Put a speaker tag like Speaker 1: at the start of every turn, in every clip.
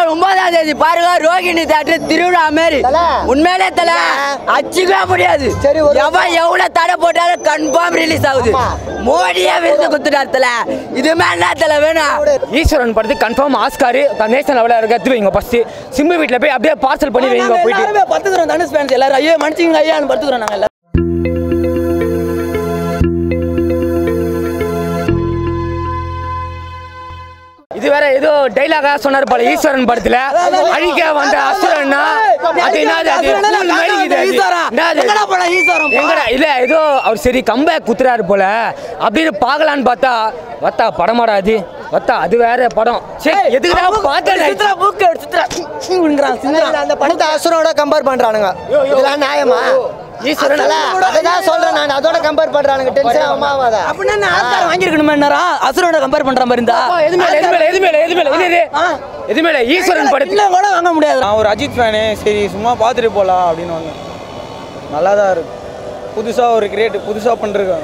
Speaker 1: ஒன்பதாம் தேதி பாருங்க ரோகிணி தேட்டர் திருவிழா மாரி உண்மையிலே தல அச்சுக்கவே முடியாது
Speaker 2: சரி, ஒரு-
Speaker 1: எவன் எவ்வளவு தடை போட்டாலும் கன்ஃபார்ம் ரிலீஸ் ஆகுது மோடியே விருது குத்துட்டார் தல இது மாதிரி என்ன தல வேணும்
Speaker 3: ஈஸ்வரன் படத்துக்கு கன்ஃபார்ம் ஆஸ்காரு நேஷனல் லெவலில் இருக்க எடுத்து வைங்க ஃபர்ஸ்ட் சிம்பு வீட்டில் போய் அப்படியே பார்சல் பண்ணி வைங்க போயிட்டு
Speaker 4: எல்லாருமே பத்துக்கிறோம் தனுஷ் ஃபேன்ஸ் எல்லாரும் ஐயோ மன்னிச்சிங்க ஐயான்னு பத்துக்கிறோம் நாங்கள் எல்லாரும்
Speaker 3: இது வேற ஏதோ டைலாகா சொன்னார் போல ஈஸ்வரன் படத்துல அழிக்க வந்த அசுரன்னா அது என்னது அது கூழ் மாதிரி இது அது. என்னது?
Speaker 4: எங்கடா போன ஈஸ்வரம்
Speaker 3: எங்கடா இல்ல ஏதோ அவர் சரி கம்பேக் குத்துறாரு போல அப்படின்னு பார்க்கலான்னு பார்த்தா வத்தா படமாடா அது வத்தா அது வேற படம் சரி எதுக்குடா பார்த்தேன்
Speaker 4: சித்ரா மூக்கு சித்ரா சிங்கிறான் சிங்கிறான்
Speaker 2: அந்த படத்தை அசுரனோட கம்பேர் பண்றானுங்க இதெல்லாம் நியாயமா
Speaker 3: ஈஸ்வரன்
Speaker 2: அதல, அதுதான் சொல்றேன் நான் அதோட கம்பேர் பண்றானுங்க டென்ஷன் ஆகாத
Speaker 4: அப்படின்னா நான் ஆஸ்கார் வாங்கியிருக்கணுமே என்னரா அசுரோட கம்பேர் பண்ற மாதிரி இருந்தா
Speaker 3: எதுமே எதுமே எதுமே எதுமே இது எதுமே ஈஸ்வரன் படத்துல
Speaker 4: இல்ல கூட வாங்க முடியாது
Speaker 5: நான் ஒரு அஜித் ஃபேனு சரி சும்மா பார்த்துட்டு போகலாம் அப்படின்னு வந்தேன் நல்லா தான் இருக்கு புதுசாக ஒரு கிரியேட் புதுசாக பண்ணிருக்காங்க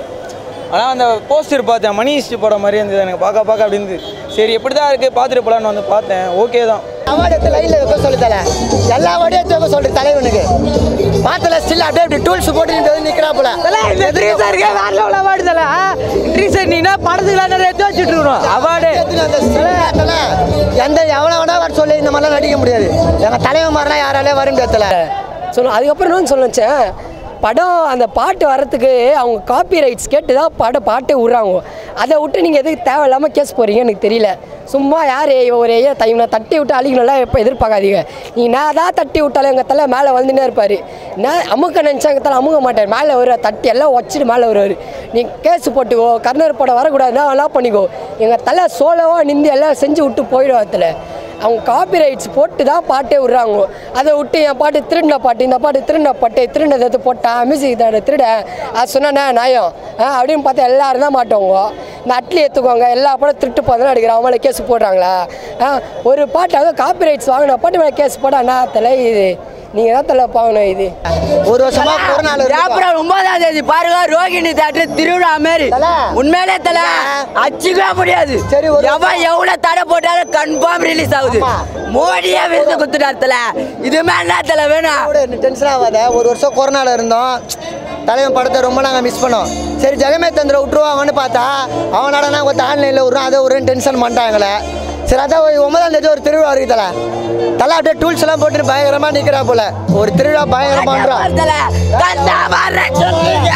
Speaker 5: ஆனால் அந்த போஸ்டர் பார்த்தேன் மணி ஹிஸ்ட்ரி படம் மாதிரி இருந்தது எனக்கு பார்க்க பார்க்க அப்படி இருந்தது சரி எப்படி தான் இருக்குது பார்த்துட்டு போகலான்னு வந்து பார்த்தேன் ஓகே தான்
Speaker 2: அவார்டு எடுத்து லைன்ல வைக்க சொல்லி தல எல்லா அவார்டையும் எடுத்து வைக்க சொல்லு தலைவனுக்கு பார்த்தல ஸ்டில் அப்படியே இப்படி டூல்ஸ் போட்டு வந்து நிக்கிறா போல
Speaker 4: ட்ரீசருக்கு வேற லெவல் அவார்டு தல ட்ரீசர் நீனா படத்துக்கு நிறைய எடுத்து வச்சுட்டு இருக்கணும் அவார்டு
Speaker 2: எத்தனை அந்த still பார்த்தல, எந்த எவனை வேணா வர சொல்லி இந்த மாதிரிலாம் நடிக்க முடியாது எங்க தலைவன் மாதிரிலாம் யாராலே வர முடியாதுல
Speaker 6: சொல்ல அதுக்கப்புறம் என்ன சொல்ல வச்சேன் படம் அந்த பாட்டு வர்றதுக்கு அவங்க காப்பி ரைட்ஸ் கேட்டு தான் படம் பாட்டே விட்றாங்க அதை விட்டு நீங்கள் எதுக்கு தேவையில்லாமல் கேஸ் போகிறீங்க எனக்கு தெரியல சும்மா யார் ஒரு ஐயா தைம் நான் தட்டி விட்டு அழிக்கணும்லாம் எப்போ எதிர்பார்க்காதீங்க நீ நான் தான் தட்டி விட்டாலும் எங்கள் தலை மேலே வந்துனே இருப்பார் நான் அமுக்க நினச்சா எங்கள் தலை அமுக மாட்டார் மேலே வருவார் தட்டி எல்லாம் வச்சுட்டு மேலே வருவார் நீ கேஸ் போட்டுக்கோ கர்ணர் படம் வரக்கூடாதுன்னா எல்லாம் பண்ணிக்கோ எங்கள் தலை சோலவாக நின்று எல்லாம் செஞ்சு விட்டு போயிடும் அதில் அவங்க காப்பி ரைட்ஸ் போட்டு தான் பாட்டே விட்றாங்க அதை விட்டு என் பாட்டு திருடின பாட்டு இந்த பாட்டு திருடின பாட்டு திருடினதை எடுத்து போட்டான் மியூசிக் தர திருட அது சொன்னா நியாயம் ஆ, அப்படின்னு பார்த்தா எல்லாரும் தான் மாட்டவங்க இந்த அட்லி எடுத்துக்கோங்க எல்லா படம் திருட்டு போதும் அடிக்கிற அவங்கள கேஸ் போடுறாங்களா ஆ, ஒரு பாட்டு அதுவும் காப்பி ரைட்ஸ் வாங்கின பாட்டு மேலே கேஸ் போட நான் தலை இது நீங்கள் தான் தலை பாக்கணும் இது
Speaker 2: ஒரு வருஷமா கொரோனால இருந்துப்பா.
Speaker 1: ஏப்ரல் ஒன்பதாம் தேதி பாருங்க ரோகிணி தேட்டர் திருவிழா மாரி
Speaker 2: தல.
Speaker 1: உண்மையிலே தல அச்சுக்கவே முடியாது
Speaker 2: சரி, ஒரு-
Speaker 1: எவன் எவ்வளவு தடை போட்டாலும் கன்ஃபார்ம் ரிலீஸ் ஆகுது
Speaker 2: ஆமா.
Speaker 1: மோடியே விருது குத்துட்டார் தல இது மாதிரி என்ன தல வேணும்
Speaker 2: கூட டென்ஷன் ஆகாத ஒரு வருஷம் கொரோனால இருந்தோம் தலைவன் படத்தை ரொம்ப நாங்கள் மிஸ் பண்ணோம் சரி ஜெகமே தந்திர விட்டுருவாங்கன்னு பார்த்தா அவனோட நான் ஒருத்த ஆன்லைனில் விட்றோம் அதை ஒரு டென்ஷன் பண்ணிட்டாங்களே சரி அதான் ஒரு ஒன்பதாம் தேதி ஒரு திருவிழா இருக்கு தலை தலை அப்படியே டூல்ஸ் எல்லாம் போட்டு பயங்கரமாக நிற்கிறா போல ஒரு திருவிழா பயங்கரமான்றான்
Speaker 1: தல கண்டா வர்றேன் சொல்லுங்க.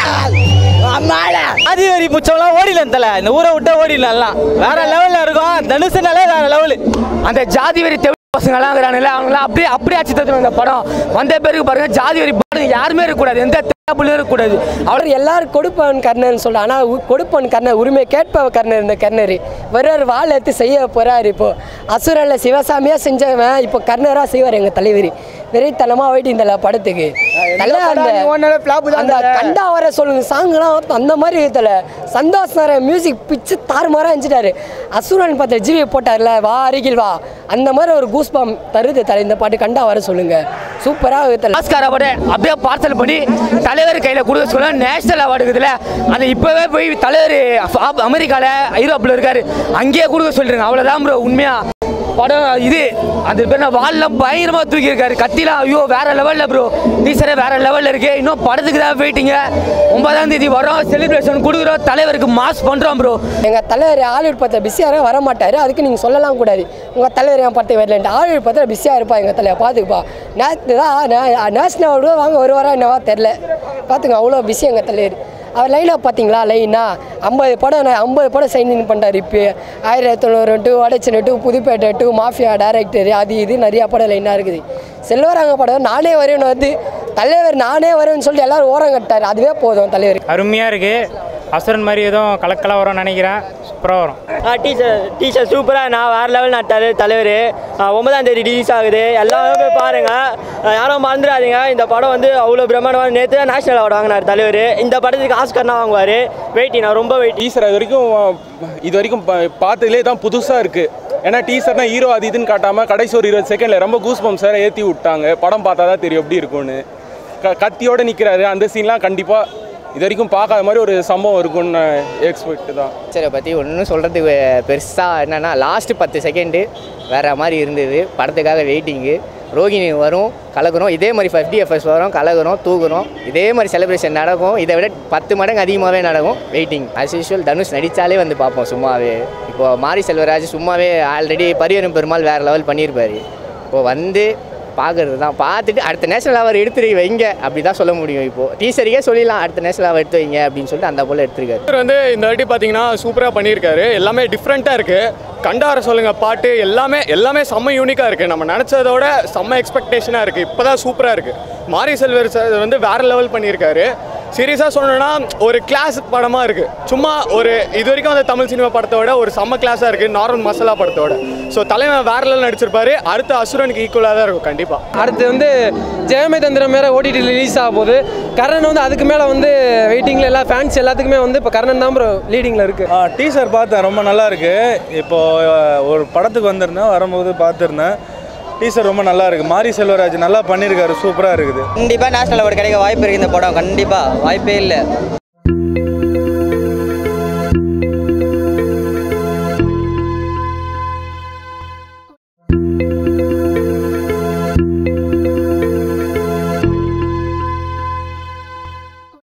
Speaker 1: அம்மாடா
Speaker 4: ஆதி வரி புச்சம்லாம் ஓடிடலாம் தல இந்த ஊரை விட்டா ஓடிடலாம் வேற லெவல்ல இருக்கும் தனுஷனாலே வேற லெவலு
Speaker 3: அந்த ஜாதி வெறி தெவி பசங்களாம் இருக்கிறாங்கல்ல அவங்களாம் அப்படியே அப்படியே அச்சு தத்துவம் இந்த படம் வந்த பேருக்கு பாருங்க ஜாதி வெறி பாருங்க யாருமே இருக்கக்கூடாது எந்த தேவையும் இருக்கக்கூடாது
Speaker 6: அவர்
Speaker 3: அவர்
Speaker 6: எல்லாரும் கொடுப்பவன் கர்ணன் சொல்ல ஆனால் கொடுப்பவன் கர்ணர் உரிமை கேட்பவன் கர்ணர் இந்த கர்ணர் வர்றார் வாள் எடுத்து செய்ய போறாரு இப்போ அசுரனில் சிவசாமியாக செஞ்சவன் இப்போ கர்ணராக செய்வார் எங்கள் தலைவர் வெறித்தனமாக போயிட்டு இந்த படத்துக்கு தலை அந்த அந்த கண்டா வர சொல்லுங்க சாங்லாம் அந்த மாதிரி தல சந்தோஷ் நாராயண் மியூசிக் பிச்சு தாறுமாறாக இருந்துட்டாரு அசுரன் பார்த்த ஜிவி போட்டார்ல வா அருகில் வா அந்த மாதிரி ஒரு கூஸ்பாம் தருது தலை இந்த பாட்டு கண்டா வர சொல்லுங்க சூப்பராக தலை
Speaker 3: ஆஸ்கார் அவார்டு அப்படியே பார்சல் பண்ணி தலைவர் கையில் கொடுக்க சொல்ல நேஷனல் அவார்டு இருக்குதுல்ல அது இப்போவே போய் தலைவர் அப்- அமெரிக்கால ஐரோப்பில் இருக்காரு அங்கேயே கொடுக்க சொல்லிருங்க அவ்வளோதான் ப்ரோ உண்மையா படம் இது அது பேர் நான் வால்லாம் பயங்கரமா தூக்கி இருக்காரு கத்திலாம் ஐயோ வேற லெவல்ல ப்ரோ டீச்சரே வேற லெவல்ல இருக்கு இன்னும் படத்துக்கு தான் போயிட்டீங்க ஒன்பதாம் தேதி வரோம் செலிப்ரேஷன் கொடுக்குறோம் தலைவருக்கு மாஸ் பண்றோம் ப்ரோ
Speaker 6: எங்கள் தலைவர் ஹாலிவுட் படத்தில் பிஸியாக வர மாட்டார் அதுக்கு நீங்கள் சொல்லலாம் கூடாது உங்கள் தலைவர் என் படத்தை வரலன்ட்டு ஹாலிவுட் படத்தில் பிஸியாக இருப்பா எங்கள் தலைவர் பார்த்துக்குப்பா நேற்று தான் நேஷனல் அவார்டு வாங்க ஒரு வாரம் என்னவா தெரில பார்த்துங்க அவ்வளோ பிஸி எங்கள் தலைவர் அவர் லைனாக பார்த்தீங்களா லைனா ஐம்பது படம் நான் ஐம்பது படம் சைன் இன் பண்ணிட்டார் இப்போ ஆயிரத்தி தொண்ணூறு to Vada Chennai to Pudhupettai to mafia director அது இது நிறையா படம் லைனாக இருக்குது செல்வராங்க படம் நானே வரேன்னு வந்து தலைவர் நானே வரேன்னு சொல்லிட்டு எல்லாரும் ஓரம் கட்டார் அதுவே போதும் தலைவர்
Speaker 7: அருமையாக இருக்குது அசுரன் மாதிரி எதுவும் கலக்கலாக வரும்னு நினைக்கிறேன் சூப்பராக வரும்
Speaker 8: டீச்சர் டீச்சர் சூப்பராக நான் வேறு லெவல் நட்டாரு தலைவர் ஒன்பதாம் தேதி ரிலீஸ் ஆகுது எல்லாமே போய் பாருங்க அஹ் யாரும் மறந்துடாதீங்க இந்த படம் வந்து அவ்வளோ பிரம்மாண்டமாக நேற்று தான் நேஷனல் அவார்டு வாங்கினார் தலைவர் இந்த படத்துக்கு ஆஸ்கர்னா வாங்குவார் வெயிட்டி நான் ரொம்ப வெயிட்
Speaker 9: டீசர் அது வரைக்கும் இது வரைக்கும் பா- பார்த்ததுலே தான் புதுசாக இருக்குது ஏன்னா டீசர்னா ஹீரோ அது இதுன்னு காட்டாமல் கடைசி ஒரு இருபது செகண்டில் ரொம்ப கூஸ் பம்ப்ஸாக ஏற்றி விட்டாங்க படம் பார்த்தா தான் தெரியும் எப்படி இருக்கும்னு க கத்தியோட நிற்கிறாரு அந்த சீன்லாம் கண்டிப்பாக இது வரைக்கும் பார்க்காத மாதிரி ஒரு சம்பவம் இருக்கும்னு எக்ஸ்பெக்ட் தான்
Speaker 10: பிக்சரை பற்றி ஒன்றும் சொல்கிறதுக்கு பெருசாக என்னென்னா லாஸ்ட்டு பத்து செகண்டு வேற மாதிரி இருந்தது படத்துக்காக வெயிட்டிங்கு ரோகிணி வரும் கலக்குறோம் இதே மாதிரி ஃபஸ்ட் டிஎஃப்எஸ் வரும் கலக்குறோம் தூக்குறோம் இதே மாதிரி செலிப்ரேஷன் நடக்கும் இதை விட பத்து மடங்கு அதிகமாகவே நடக்கும் வெயிட்டிங் அஸ் யூஷுவல் தனுஷ் நடித்தாலே வந்து பார்ப்போம் சும்மாவே இப்போ மாரி செல்வராஜ் சும்மாவே ஆல்ரெடி பரியரும் பெருமாள் வேறு லெவல் பண்ணியிருப்பாரு இப்போ வந்து பார்க்கறது தான் பார்த்துட்டு அடுத்த நேஷனல் அவர் எடுத்து வைங்க அப்படி தான் சொல்ல முடியும் இப்போது டீச்சருக்கே சொல்லிடலாம் அடுத்த நேஷனல் அவர் எடுத்து வைங்க அப்படின்னு சொல்லிட்டு அந்த போல் எடுத்திருக்காரு
Speaker 11: இவர் வந்து இந்த வாட்டி பார்த்தீங்கன்னா சூப்பராக பண்ணியிருக்காரு எல்லாமே டிஃப்ரெண்ட்டாக இருக்குது கண்டார சொல்லுங்க பாட்டு எல்லாமே எல்லாமே செம்ம யூனிக்காக இருக்குது நம்ம நினச்சதோட செம்ம எக்ஸ்பெக்டேஷனாக இருக்குது இப்போ தான் சூப்பராக இருக்குது மாரி செல்வர் சார் வந்து வேறு லெவல் பண்ணியிருக்காரு சீரியஸாக சொல்லணும்னா ஒரு கிளாஸ் படமாக இருக்குது சும்மா ஒரு இது வரைக்கும் அந்த தமிழ் சினிமா படத்தோட ஒரு செம்ம கிளாஸாக இருக்குது நார்மல் மசாலா படத்தோட ஸோ தலைவன் வேற லெவல் நடிச்சிருப்பாரு அடுத்த அசுரனுக்கு ஈக்குவலாக தான் இருக்கும் கண்டிப்பாக
Speaker 12: அடுத்து வந்து ஜெயமே தந்திரம் மேலே ஓடிடி ரிலீஸ் ஆக போகுது கர்ணன் வந்து அதுக்கு மேலே வந்து வெயிட்டிங்கில் எல்லா ஃபேன்ஸ் எல்லாத்துக்குமே வந்து இப்போ கர்ணன் தான் ப்ரோ லீடிங்கில் இருக்குது
Speaker 13: டீசர் பார்த்தேன் ரொம்ப நல்லா இருக்கு இப்போ அஹ், ஒரு படத்துக்கு வந்திருந்தேன் வரும்போது பார்த்துருந்தேன் டீசர் ரொம்ப நல்லா இருக்கு மாரி செல்வராஜ் நல்லா பண்ணியிருக்காரு சூப்பராக இருக்குது
Speaker 14: கண்டிப்பாக நேஷனல் அவார்டு கிடைக்க வாய்ப்பு இருக்குது இந்த படம் கண்டிப்பாக வாய்ப்பே இல்லை